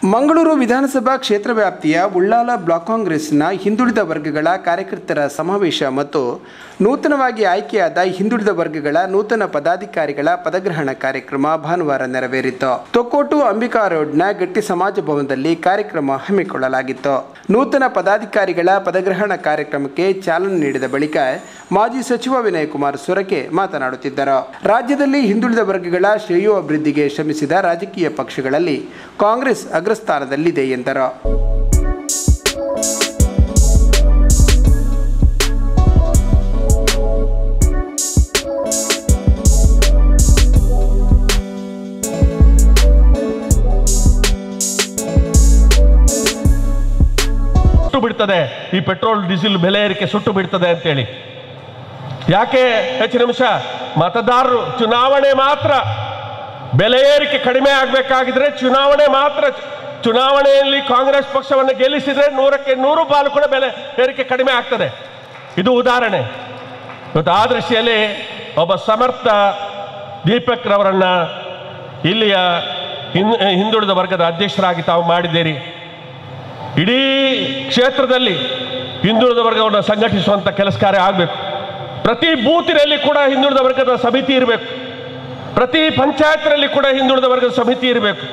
ಮಂಗಳೂರು ವಿಧಾನಸಭಾ ಕ್ಷೇತ್ರ ವ್ಯಾಪ್ತಿಯ ಉಳ್ಳಾಲ ಬ್ಲಾಕ್ ಕಾಂಗ್ರೆಸ್ನ ಹಿಂದುಳಿದ ವರ್ಗಗಳ ಕಾರ್ಯಕರ್ತರ ಸಮಾವೇಶ ಮತ್ತು ನೂತನವಾಗಿ ಆಯ್ಕೆಯಾದ ಹಿಂದುಳಿದ ವರ್ಗಗಳ ನೂತನ ಪದಾಧಿಕಾರಿಗಳ ಪದಗ್ರಹಣ ಕಾರ್ಯಕ್ರಮ ಭಾನುವಾರ ನೆರವೇರಿತು ತೊಕ್ಕೋಟು ಅಂಬಿಕಾ ರೋಡ್ನ ಗಟ್ಟಿ ಸಮಾಜ ಭವನದಲ್ಲಿ ಕಾರ್ಯಕ್ರಮ ಹಮ್ಮಿಕೊಳ್ಳಲಾಗಿತ್ತು ನೂತನ ಪದಾಧಿಕಾರಿಗಳ ಪದಗ್ರಹಣ ಕಾರ್ಯಕ್ರಮಕ್ಕೆ ಚಾಲನೆ ನೀಡಿದ ಬಳಿಕ ಮಾಜಿ ಸಚಿವ ವಿನಯ್ ಕುಮಾರ್ ಸೊರಕೆ ಮಾತನಾಡುತ್ತಿದ್ದರು ರಾಜ್ಯದಲ್ಲಿ ಹಿಂದುಳಿದ ವರ್ಗಗಳ ಶ್ರೇಯೋ ಅಭಿವೃದ್ಧಿಗೆ ಶ್ರಮಿಸಿದ ರಾಜಕೀಯ ಪಕ್ಷಗಳಲ್ಲಿ ಕಾಂಗ್ರೆಸ್ ಅಗ್ರಸ್ಥಾನದಲ್ಲಿದೆ ಎಂದರು ಸುಟ್ಟು ಬಿಡ್ತದೆ ಈ ಪೆಟ್ರೋಲ್ ಡೀಸೆಲ್ ಬೆಲೆ ಏರಿಕೆ ಸುಟ್ಟು ಬಿಡ್ತದೆ ಅಂತೇಳಿ ಯಾಕೆ ಹೆಚ್ಚು ನಿಮಿಷ ಮತದಾರರು ಚುನಾವಣೆ ಮಾತ್ರ ಬೆಲೆ ಏರಿಕೆ ಕಡಿಮೆ ಆಗಬೇಕಾಗಿದ್ರೆ ಚುನಾವಣೆ ಮಾತ್ರ ಚುನಾವಣೆಯಲ್ಲಿ ಕಾಂಗ್ರೆಸ್ ಪಕ್ಷವನ್ನು ಗೆಲ್ಲಿಸಿದ್ರೆ ನೂರಕ್ಕೆ ನೂರು ಪಾಲು ಕೂಡ ಬೆಲೆ ಏರಿಕೆ ಕಡಿಮೆ ಆಗ್ತದೆ ಇದು ಉದಾಹರಣೆ ಇವತ್ತು ಆ ದೃಷ್ಟಿಯಲ್ಲಿ ಒಬ್ಬ ಸಮರ್ಥ ದೀಪಕ್ ರವರನ್ನ ಇಲ್ಲಿಯ ಹಿನ್- ಹಿಂದುಳಿದ ವರ್ಗದ ಅಧ್ಯಕ್ಷರಾಗಿ ತಾವು ಮಾಡಿದ್ದೀರಿ ಇಡೀ ಕ್ಷೇತ್ರದಲ್ಲಿ ಹಿಂದುಳಿದ ವರ್ಗವನ್ನು ಸಂಘಟಿಸುವಂಥ ಕೆಲಸ ಕಾರ್ಯ ಆಗಬೇಕು ಪ್ರತಿ ಬೂತಿನಲ್ಲಿ ಕೂಡ ಹಿಂದುಳಿದ ವರ್ಗದ ಸಮಿತಿ ಇರಬೇಕು ಪ್ರತಿ ಪಂಚಾಯತ್ನಲ್ಲಿ ಕೂಡ ಹಿಂದುಳಿದ ವರ್ಗದ ಸಮಿತಿ ಇರಬೇಕು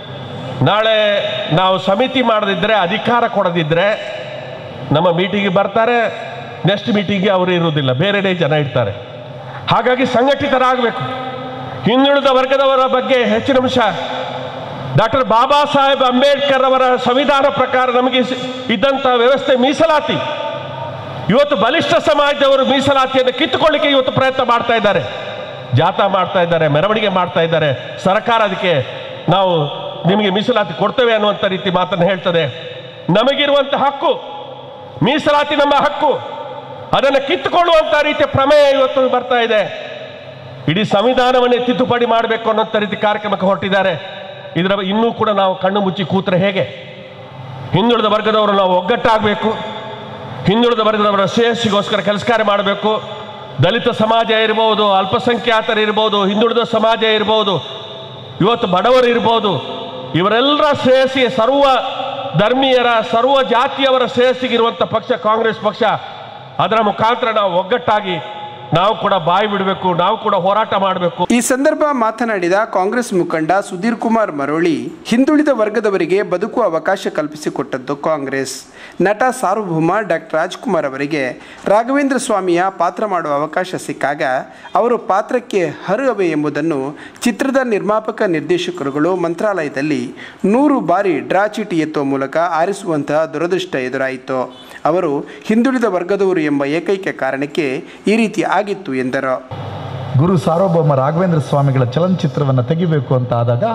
ನಾಳೆ ನಾವು ಸಮಿತಿ ಮಾಡದಿದ್ದರೆ ಅಧಿಕಾರ ಕೊಡದಿದ್ದರೆ ನಮ್ಮ ಮೀಟಿಂಗಿಗೆ ಬರ್ತಾರೆ ನೆಕ್ಸ್ಟ್ ಮೀಟಿಂಗ್ಗೆ ಅವರು ಇರುವುದಿಲ್ಲ ಬೇರೆಡೆ ಜನ ಇರ್ತಾರೆ ಹಾಗಾಗಿ ಸಂಘಟಿತರಾಗಬೇಕು ಹಿಂದುಳಿದ ವರ್ಗದವರ ಬಗ್ಗೆ ಹೆಚ್ಚಿನ ಅಂಶ ಡಾಕ್ಟರ್ ಬಾಬಾ ಸಾಹೇಬ್ ಅಂಬೇಡ್ಕರ್ ಅವರ ಸಂವಿಧಾನ ಪ್ರಕಾರ ನಮಗೆ ಸಿ- ಇದ್ದಂಥ ವ್ಯವಸ್ಥೆ ಮೀಸಲಾತಿ ಇವತ್ತು ಬಲಿಷ್ಠ ಸಮಾಜದವರು ಮೀಸಲಾತಿಯನ್ನು ಕಿತ್ತುಕೊಳ್ಳಿಕ್ಕೆ ಇವತ್ತು ಪ್ರಯತ್ನ ಮಾಡ್ತಾ ಇದ್ದಾರೆ ಜಾಥಾ ಮಾಡ್ತಾ ಇದ್ದಾರೆ ಮೆರವಣಿಗೆ ಮಾಡ್ತಾ ಇದ್ದಾರೆ ಸರ್ಕಾರ ಅದಕ್ಕೆ ನಾವು ನಿಮಗೆ ಮೀಸಲಾತಿ ಕೊಡ್ತೇವೆ ಅನ್ನುವಂಥ ರೀತಿ ಮಾತನ್ನು ಹೇಳ್ತದೆ ನಮಗಿರುವಂಥ ಹಕ್ಕು ಮೀಸಲಾತಿ ನಮ್ಮ ಹಕ್ಕು ಅದನ್ನು ಕಿತ್ತುಕೊಳ್ಳುವಂಥ ರೀತಿಯ ಪ್ರಮೇಯ ಇವತ್ತು ಬರ್ತಾ ಇದೆ ಇಡೀ ಸಂವಿಧಾನವನ್ನೇ ತಿದ್ದುಪಡಿ ಮಾಡಬೇಕು ಅನ್ನೋಂಥ ರೀತಿ ಕಾರ್ಯಕ್ರಮಕ್ಕೆ ಹೊರಟಿದ್ದಾರೆ ಇದರ ಇನ್ನೂ ಕೂಡ ನಾವು ಕಣ್ಣು ಮುಚ್ಚಿ ಕೂತ್ರೆ ಹೇಗೆ ಹಿಂದುಳಿದ ವರ್ಗದವರು ನಾವು ಒಗ್ಗಟ್ಟಾಗಬೇಕು ಹಿಂದುಳಿದ ವರ್ಗದವರ ಶ್ರೇಯಸ್ಸಿಗೋಸ್ಕರ ಕೆಲಸ ಕಾರ್ಯ ಮಾಡಬೇಕು ದಲಿತ ಸಮಾಜ ಇರ್ಬೋದು ಅಲ್ಪಸಂಖ್ಯಾತರು ಇರ್ಬೋದು ಹಿಂದುಳಿದ ಸಮಾಜ ಇರ್ಬೋದು ಇವತ್ತು ಬಡವರು ಇರ್ಬೋದು ಇವರೆಲ್ಲರ ಶ್ರೇಯಸ್ಸಿಗೆ ಸರ್ವ ಧರ್ಮೀಯರ ಸರ್ವ ಜಾತಿಯವರ ಶ್ರೇಯಸ್ಸಿಗಿರುವಂಥ ಪಕ್ಷ ಕಾಂಗ್ರೆಸ್ ಪಕ್ಷ ಅದರ ಮುಖಾಂತರ ನಾವು ಒಗ್ಗಟ್ಟಾಗಿ ನಾವು ಕೂಡ ಬಾಯಿ ಬಿಡಬೇಕು ನಾವು ಕೂಡ ಹೋರಾಟ ಮಾಡಬೇಕು ಈ ಸಂದರ್ಭ ಮಾತನಾಡಿದ ಕಾಂಗ್ರೆಸ್ ಮುಖಂಡ ಸುಧೀರ್ ಕುಮಾರ್ ಮರೋಳಿ ಹಿಂದುಳಿದ ವರ್ಗದವರಿಗೆ ಬದುಕುವ ಅವಕಾಶ ಕಲ್ಪಿಸಿಕೊಟ್ಟದ್ದು ಕಾಂಗ್ರೆಸ್ ನಟ ಸಾರ್ವಭೌಮ ಡಾಕ್ಟರ್ ರಾಜ್ಕುಮಾರ್ ಅವರಿಗೆ ರಾಘವೇಂದ್ರ ಸ್ವಾಮಿಯ ಪಾತ್ರ ಮಾಡುವ ಅವಕಾಶ ಸಿಕ್ಕಾಗ ಅವರು ಪಾತ್ರಕ್ಕೆ ಹರುಗವೆ ಎಂಬುದನ್ನು ಚಿತ್ರದ ನಿರ್ಮಾಪಕ ನಿರ್ದೇಶಕರುಗಳು ಮಂತ್ರಾಲಯದಲ್ಲಿ ನೂರು ಬಾರಿ ಡ್ರಾ ಚೀಟಿ ಎತ್ತುವ ಮೂಲಕ ಆರಿಸುವಂತಹ ದುರದೃಷ್ಟ ಎದುರಾಯಿತು ಅವರು ಹಿಂದುಳಿದ ವರ್ಗದವರು ಎಂಬ ಏಕೈಕ ಕಾರಣಕ್ಕೆ ಈ ರೀತಿ ಆಗಿತ್ತು ಎಂದರು ಗುರು ಸಾರ್ವಭೌಮ ರಾಘವೇಂದ್ರ ಸ್ವಾಮಿಗಳ ಚಲನಚಿತ್ರವನ್ನು ತೆಗಿಬೇಕು ಅಂತ ಆದಾಗ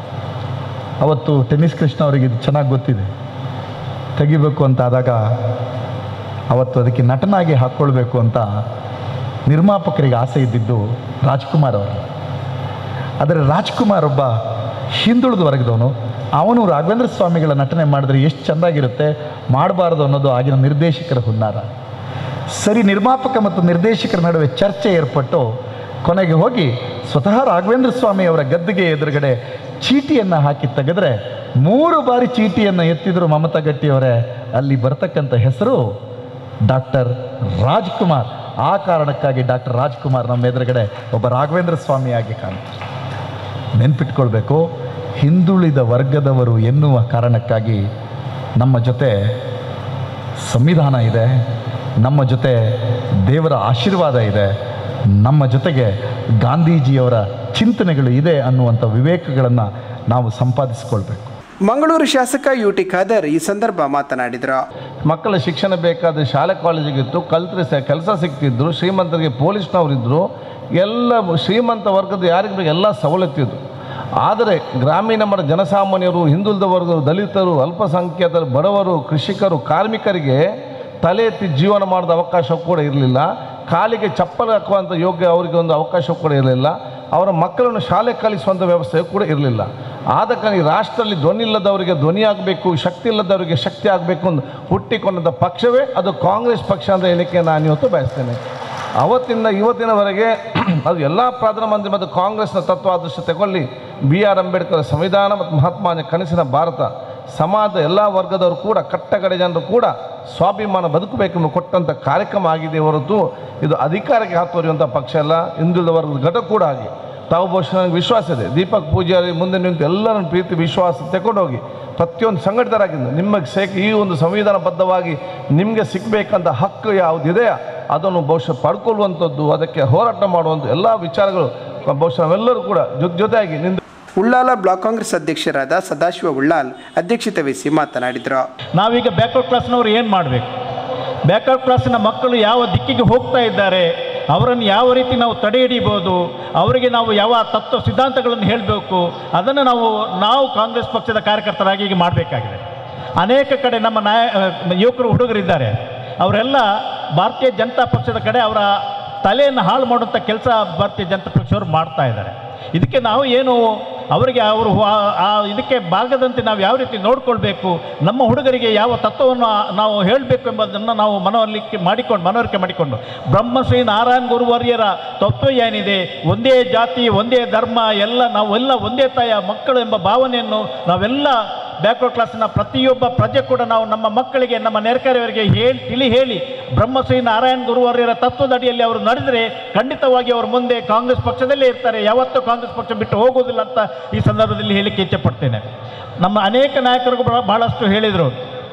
ಅವತ್ತು ಟೆನ್ನಿಸ್ ಕೃಷ್ಣ ಅವರಿಗೆ ಇದು ಚೆನ್ನಾಗಿ ಗೊತ್ತಿದೆ ತೆಗಿಬೇಕು ಅಂತ ಆದಾಗ ಅವತ್ತು ಅದಕ್ಕೆ ನಟನಾಗಿ ಹಾಕ್ಕೊಳ್ಬೇಕು ಅಂತ ನಿರ್ಮಾಪಕರಿಗೆ ಆಸೆ ಇದ್ದಿದ್ದು ರಾಜ್ಕುಮಾರ್ ಅವರು ಆದರೆ ರಾಜ್ಕುಮಾರ್ ಒಬ್ಬ ಹಿಂದುಳಿದ ವರ್ಗದವನು ಅವನು ರಾಘವೇಂದ್ರ ಸ್ವಾಮಿಗಳ ನಟನೆ ಮಾಡಿದ್ರೆ ಎಷ್ಟು ಚೆಂದಾಗಿರುತ್ತೆ ಮಾಡಬಾರ್ದು ಅನ್ನೋದು ಆಗಿನ ನಿರ್ದೇಶಕರ ಹುನ್ನಾರ ಸರಿ ನಿರ್ಮಾಪಕ ಮತ್ತು ನಿರ್ದೇಶಕರ ನಡುವೆ ಚರ್ಚೆ ಏರ್ಪಟ್ಟು ಕೊನೆಗೆ ಹೋಗಿ ಸ್ವತಃ ರಾಘವೇಂದ್ರ ಸ್ವಾಮಿ ಅವರ ಗದ್ದಿಗೆ ಎದುರುಗಡೆ ಚೀಟಿಯನ್ನು ಹಾಕಿ ತೆಗೆದ್ರೆ ಮೂರು ಬಾರಿ ಚೀಟಿಯನ್ನು ಎತ್ತಿದ್ರು ಮಮತಾ ಗಟ್ಟಿಯವರೇ ಅಲ್ಲಿ ಬರ್ತಕ್ಕಂಥ ಹೆಸರು ಡಾಕ್ಟರ್ ರಾಜ್ಕುಮಾರ್ ಆ ಕಾರಣಕ್ಕಾಗಿ ಡಾಕ್ಟರ್ ರಾಜ್ಕುಮಾರ್ ನಮ್ಮ ಎದುರುಗಡೆ ಒಬ್ಬ ರಾಘವೇಂದ್ರ ಸ್ವಾಮಿಯಾಗಿ ಕಾಣ್ತಾರೆ ನೆನ್ಪಿಟ್ಕೊಳ್ಬೇಕು ಹಿಂದುಳಿದ ವರ್ಗದವರು ಎನ್ನುವ ಕಾರಣಕ್ಕಾಗಿ ನಮ್ಮ ಜೊತೆ ಸಂವಿಧಾನ ಇದೆ ನಮ್ಮ ಜೊತೆ ದೇವರ ಆಶೀರ್ವಾದ ಇದೆ ನಮ್ಮ ಜೊತೆಗೆ ಗಾಂಧೀಜಿಯವರ ಚಿಂತನೆಗಳು ಇದೆ ಅನ್ನುವಂಥ ವಿವೇಕಗಳನ್ನು ನಾವು ಸಂಪಾದಿಸಿಕೊಳ್ಬೇಕು ಮಂಗಳೂರು ಶಾಸಕ ಯು ಟಿ ಖಾದರ್ ಈ ಸಂದರ್ಭ ಮಾತನಾಡಿದರು ಮಕ್ಕಳ ಶಿಕ್ಷಣ ಬೇಕಾದ ಶಾಲೆ ಕಾಲೇಜಿಗಿತ್ತು ಕಲ್ತ್ರೆ ಸ ಕೆಲಸ ಸಿಗ್ತಿದ್ರು ಶ್ರೀಮಂತರಿಗೆ ಪೊಲೀಸ್ನವರಿದ್ದರು ಎಲ್ಲ ಶ್ರೀಮಂತ ವರ್ಗದ ಯಾರಿಗೆ ಬೇಕು ಎಲ್ಲ ಸವಲತ್ತಿದ್ದು ಆದರೆ ಗ್ರಾಮೀಣ ಮರ ಜನಸಾಮಾನ್ಯರು ಹಿಂದುಳಿದ ವರ್ಗರು ದಲಿತರು ಅಲ್ಪಸಂಖ್ಯಾತರು ಬಡವರು ಕೃಷಿಕರು ಕಾರ್ಮಿಕರಿಗೆ ತಲೆ ಎತ್ತಿ ಜೀವನ ಮಾಡಿದ ಅವಕಾಶ ಕೂಡ ಇರಲಿಲ್ಲ ಕಾಲಿಗೆ ಚಪ್ಪಲಿ ಹಾಕುವಂಥ ಯೋಗ್ಯ ಅವರಿಗೆ ಒಂದು ಅವಕಾಶ ಕೂಡ ಇರಲಿಲ್ಲ ಅವರ ಮಕ್ಕಳನ್ನು ಶಾಲೆ ಕಲಿಸುವಂಥ ವ್ಯವಸ್ಥೆ ಕೂಡ ಇರಲಿಲ್ಲ ಆದ ಕಾರಣ ಈ ರಾಷ್ಟ್ರದಲ್ಲಿ ಧ್ವನಿ ಇಲ್ಲದವರಿಗೆ ಧ್ವನಿ ಆಗಬೇಕು ಶಕ್ತಿ ಇಲ್ಲದವರಿಗೆ ಶಕ್ತಿ ಆಗಬೇಕು ಅಂತ ಹುಟ್ಟಿಕೊಂಡಂಥ ಪಕ್ಷವೇ ಅದು ಕಾಂಗ್ರೆಸ್ ಪಕ್ಷ ಅಂತ ಹೇಳಲಿಕ್ಕೆ ನಾನು ಇವತ್ತು ಬಯಸ್ತೇನೆ ಅವತ್ತಿಂದ ಇವತ್ತಿನವರೆಗೆ ಅದು ಎಲ್ಲ ಪ್ರಧಾನಮಂತ್ರಿ ಮತ್ತು ಕಾಂಗ್ರೆಸ್ನ ತತ್ವಾದರ್ಶ ತಗೊಳ್ಳಿ ಬಿ ಆರ್ ಅಂಬೇಡ್ಕರ್ ಸಂವಿಧಾನ ಮತ್ತು ಮಹಾತ್ಮ ಗಾಂಧಿ ಕನಸಿನ ಭಾರತ ಸಮಾಜದ ಎಲ್ಲ ವರ್ಗದವರು ಕೂಡ ಕಟ್ಟಕಡೆ ಜನರು ಕೂಡ ಸ್ವಾಭಿಮಾನ ಬದುಕಬೇಕೆಂದು ಕೊಟ್ಟಂಥ ಕಾರ್ಯಕ್ರಮ ಆಗಿದೆ ಹೊರತು ಇದು ಅಧಿಕಾರಕ್ಕೆ ಹಾತೊರೆಯುವಂಥ ಪಕ್ಷ ಅಲ್ಲ ಹಿಂದುಳಿದ ವರ್ಗದ ಘಟಕ ಕೂಡ ಆಗಿ ತಾವು ಬಹುಶಃ ನನಗೆ ವಿಶ್ವಾಸ ಇದೆ ದೀಪಕ್ ಪೂಜಾರಿ ಮುಂದೆ ನಿಂತು ಎಲ್ಲರನ್ನು ಪ್ರೀತಿ ವಿಶ್ವಾಸ ತಗೊಂಡೋಗಿ ಪ್ರತಿಯೊಂದು ಸಂಘಟಿತರಾಗಿದ್ದು ನಿಮಗೆ ಸೇಕ್ ಈ ಒಂದು ಸಂವಿಧಾನಬದ್ಧವಾಗಿ ನಿಮಗೆ ಸಿಗಬೇಕಂತ ಹಕ್ಕು ಯಾವುದಿದೆಯಾ ಅದನ್ನು ಬಹುಶಃ ಪಡ್ಕೊಳ್ಳುವಂಥದ್ದು ಅದಕ್ಕೆ ಹೋರಾಟ ಮಾಡುವಂಥ ಎಲ್ಲ ವಿಚಾರಗಳು ಬಹುಶಃ ನಾವೆಲ್ಲರೂ ಕೂಡ ಜೊತೆ ಜೊತೆಯಾಗಿ ನಿಂತು ಉಳ್ಳಾಲ ಬ್ಲಾಕ್ ಕಾಂಗ್ರೆಸ್ ಅಧ್ಯಕ್ಷರಾದ ಸದಾಶಿವ ಉಳ್ಳಾಲ್ ಅಧ್ಯಕ್ಷತೆ ವಹಿಸಿ ಮಾತನಾಡಿದರು ನಾವೀಗ ಬ್ಯಾಕ್ವರ್ಡ್ ಕ್ಲಾಸ್ನವರು ಏನು ಮಾಡಬೇಕು ಬ್ಯಾಕ್ವರ್ಡ್ ಕ್ಲಾಸಿನ ಮಕ್ಕಳು ಯಾವ ದಿಕ್ಕಿಗೆ ಹೋಗ್ತಾ ಇದ್ದಾರೆ ಅವರನ್ನು ಯಾವ ರೀತಿ ನಾವು ತಡೆ ಹಿಡಿಬೋದು ಅವರಿಗೆ ನಾವು ಯಾವ ತತ್ವ ಸಿದ್ಧಾಂತಗಳನ್ನು ಹೇಳಬೇಕು ಅದನ್ನು ನಾವು ನಾವು ಕಾಂಗ್ರೆಸ್ ಪಕ್ಷದ ಕಾರ್ಯಕರ್ತರಾಗಿ ಈಗ ಮಾಡಬೇಕಾಗಿದೆ ಅನೇಕ ಕಡೆ ನಮ್ಮ ನಾಯ ಯುವಕರು ಹುಡುಗರಿದ್ದಾರೆ ಅವರೆಲ್ಲ ಭಾರತೀಯ ಜನತಾ ಪಕ್ಷದ ಕಡೆ ಅವರ ತಲೆಯನ್ನು ಹಾಳು ಮಾಡುವಂಥ ಕೆಲಸ ಭಾರತೀಯ ಜನತಾ ಪಕ್ಷದವರು ಮಾಡ್ತಾ ಇದ್ದಾರೆ ಇದಕ್ಕೆ ನಾವು ಏನು ಅವರಿಗೆ ಅವರು ಆ- ಆ ಇದಕ್ಕೆ ಭಾಗದಂತೆ ನಾವು ಯಾವ ರೀತಿ ನೋಡ್ಕೊಳ್ಬೇಕು ನಮ್ಮ ಹುಡುಗರಿಗೆ ಯಾವ ತತ್ವವನ್ನು ನಾವು ಹೇಳಬೇಕು ಎಂಬುದನ್ನು ನಾವು ಮನವರಿಕೆ ಮಾಡಿಕೊಂಡು ಮನವರಿಕೆ ಮಾಡಿಕೊಂಡು ಬ್ರಹ್ಮಶ್ರೀ ನಾರಾಯಣ ಗುರುವರ್ಯರ ತತ್ವ ಏನಿದೆ ಒಂದೇ ಜಾತಿ ಒಂದೇ ಧರ್ಮ ಎಲ್ಲ ನಾವೆಲ್ಲ ಒಂದೇ ತಾಯ ಮಕ್ಕಳು ಎಂಬ ಭಾವನೆಯನ್ನು ನಾವೆಲ್ಲ ಬ್ಯಾಕ್ವರ್ಡ್ ಕ್ಲಾಸ್ನ ಪ್ರತಿಯೊಬ್ಬ ಪ್ರಜೆ ಕೂಡ ನಾವು ನಮ್ಮ ಮಕ್ಕಳಿಗೆ ನಮ್ಮ ನೆರೆಕರೆಯವರಿಗೆ ಹೇಳಿ ತಿಳಿ ಹೇಳಿ ಬ್ರಹ್ಮಶ್ರೀ ನಾರಾಯಣ ಗುರುವರ್ಯರ ತತ್ವದ ಅಡಿಯಲ್ಲಿ ಅವರು ನಡೆದರೆ ಖಂಡಿತವಾಗಿ ಅವರು ಮುಂದೆ ಕಾಂಗ್ರೆಸ್ ಪಕ್ಷದಲ್ಲೇ ಇರ್ತಾರೆ ಯಾವತ್ತೂ ಕಾಂಗ್ರೆಸ್ ಪಕ್ಷ ಬಿಟ್ಟು ಹೋಗೋದಿಲ್ಲ ಅಂತ ಈ ಸಂದರ್ಭದಲ್ಲಿ ಹೇಳಿಕ್ಕೆ ಇಚ್ಛೆಪಡ್ತೇನೆ ನಮ್ಮ ಅನೇಕ ನಾಯಕರು ಬಹಳ- ಬಹಳಷ್ಟು ಹೇಳಿದರು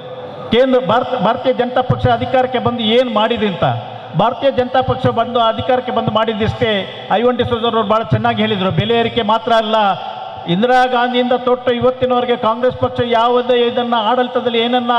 ಕೇಂದ್ರ ಭಾರತ ಭಾರತೀಯ ಜನತಾ ಪಕ್ಷ ಅಧಿಕಾರಕ್ಕೆ ಬಂದು ಏನು ಮಾಡಿದೆ ಅಂತ ಭಾರತೀಯ ಜನತಾ ಪಕ್ಷ ಬಂದು ಅಧಿಕಾರಕ್ಕೆ ಬಂದು ಮಾಡಿದ್ದಷ್ಟೇ ಐವನ್ ಡಿಸೋಜರ್ ಭಾಳ ಚೆನ್ನಾಗಿ ಹೇಳಿದರು ಬೆಲೆ ಏರಿಕೆ ಮಾತ್ರ ಅಲ್ಲ ಇಂದಿರಾ ಗಾಂಧಿಯಿಂದ ತೊಟ್ಟು ಇವತ್ತಿನವರೆಗೆ ಕಾಂಗ್ರೆಸ್ ಪಕ್ಷ ಯಾವುದೇ ಇದನ್ನು ಆಡಳಿತದಲ್ಲಿ ಏನನ್ನ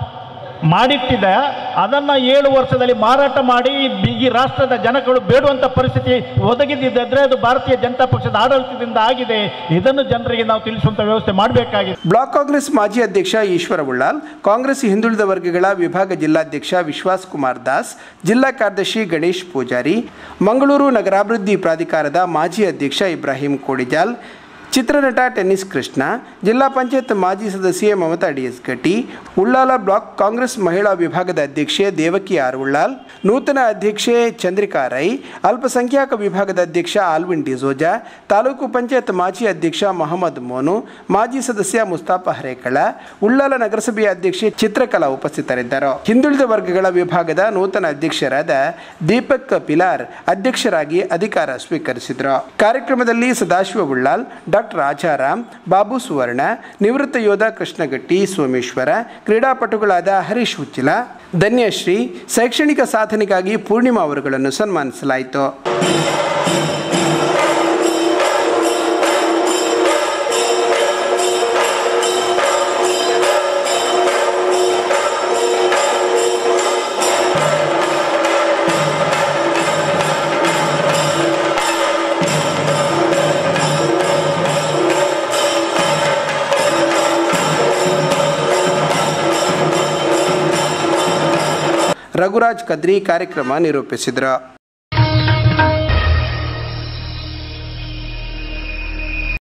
ಮಾಡಿಟ್ಟಿದೆ ಅದನ್ನು ಏಳು ವರ್ಷದಲ್ಲಿ ಮಾರಾಟ ಮಾಡಿ ಈ- ಈ ರಾಷ್ಟ್ರದ ಜನಗಳು ಬೇಡುವಂಥ ಪರಿಸ್ಥಿತಿ ಒದಗಿದ್ದಿದ್ದರೆ ಅದು ಭಾರತೀಯ ಜನತಾ ಪಕ್ಷದ ಆಡಳಿತದಿಂದ ಆಗಿದೆ ಇದನ್ನು ಜನರಿಗೆ ನಾವು ತಿಳಿಸುವಂಥ ವ್ಯವಸ್ಥೆ ಮಾಡಬೇಕಾಗಿದೆ ಬ್ಲಾಕ್ ಕಾಂಗ್ರೆಸ್ ಮಾಜಿ ಅಧ್ಯಕ್ಷ ಈಶ್ವರ ಉಳ್ಳಾಲ್ ಕಾಂಗ್ರೆಸ್ ಹಿಂದುಳಿದ ವರ್ಗಗಳ ವಿಭಾಗ ಜಿಲ್ಲಾಧ್ಯಕ್ಷ ವಿಶ್ವಾಸ್ ಕುಮಾರ್ ದಾಸ್ ಜಿಲ್ಲಾ ಕಾರ್ಯದರ್ಶಿ ಗಣೇಶ್ ಪೂಜಾರಿ ಮಂಗಳೂರು ನಗರಾಭಿವೃದ್ಧಿ ಪ್ರಾಧಿಕಾರದ ಮಾಜಿ ಅಧ್ಯಕ್ಷ ಇಬ್ರಾಹಿಂ ಕೋಡಿಜಾಲ್ ಚಿತ್ರನಟ ಟೆನ್ನಿಸ್ ಕೃಷ್ಣ ಜಿಲ್ಲಾ ಪಂಚಾಯತ್ ಮಾಜಿ ಸದಸ್ಯೆ ಮಮತಾ ಡಿಎಸ್ ಗಟ್ಟಿ ಉಳ್ಳಾಲ ಬ್ಲಾಕ್ ಕಾಂಗ್ರೆಸ್ ಮಹಿಳಾ ವಿಭಾಗದ ಅಧ್ಯಕ್ಷೆ ದೇವಕಿ ಆರ್ ಉಳ್ಳಾಲ್ ನೂತನ ಅಧ್ಯಕ್ಷೆ ಚಂದ್ರಿಕಾ ರೈ ಅಲ್ಪಸಂಖ್ಯಾತ ವಿಭಾಗದ ಅಧ್ಯಕ್ಷ ಆಲ್ವಿನ್ ಡಿಸೋಜಾ ತಾಲೂಕು ಪಂಚಾಯತ್ ಮಾಜಿ ಅಧ್ಯಕ್ಷ ಮೊಹಮ್ಮದ್ ಮೋನು ಮಾಜಿ ಸದಸ್ಯ ಮುಸ್ತಾಫ ಹರೇಕಳ ಉಳ್ಳಾಲ ನಗರಸಭೆಯ ಅಧ್ಯಕ್ಷೆ ಚಿತ್ರಕಲಾ ಉಪಸ್ಥಿತರಿದ್ದರು ಹಿಂದುಳಿದ ವರ್ಗಗಳ ವಿಭಾಗದ ನೂತನ ಅಧ್ಯಕ್ಷರಾದ ದೀಪಕ್ ಪಿಲಾರ್ ಅಧ್ಯಕ್ಷರಾಗಿ ಅಧಿಕಾರ ಸ್ವೀಕರಿಸಿದರು ಕಾರ್ಯಕ್ರಮದಲ್ಲಿ ಸದಾಶಿವ ಉಳ್ಳಾಲ್ ಡಾಕ್ಟರ್ ರಾಜಾರಾಮ್ ಬಾಬು ಸುವರ್ಣ ನಿವೃತ್ತ ಯೋಧ ಕೃಷ್ಣಗಟ್ಟಿ ಸೋಮೇಶ್ವರ ಕ್ರೀಡಾಪಟುಗಳಾದ ಹರೀಶ್ ಹುಚ್ಚಿಲ ಧನ್ಯಶ್ರೀ ಶೈಕ್ಷಣಿಕ ಸಾಧನೆಗಾಗಿ ಪೂರ್ಣಿಮಾ ಅವರುಗಳನ್ನು ಸನ್ಮಾನಿಸಲಾಯಿತು ರಘುರಾಜ್ ಕದ್ರಿ ಕಾರ್ಯಕ್ರಮ ನಿರೂಪಿಸಿದರು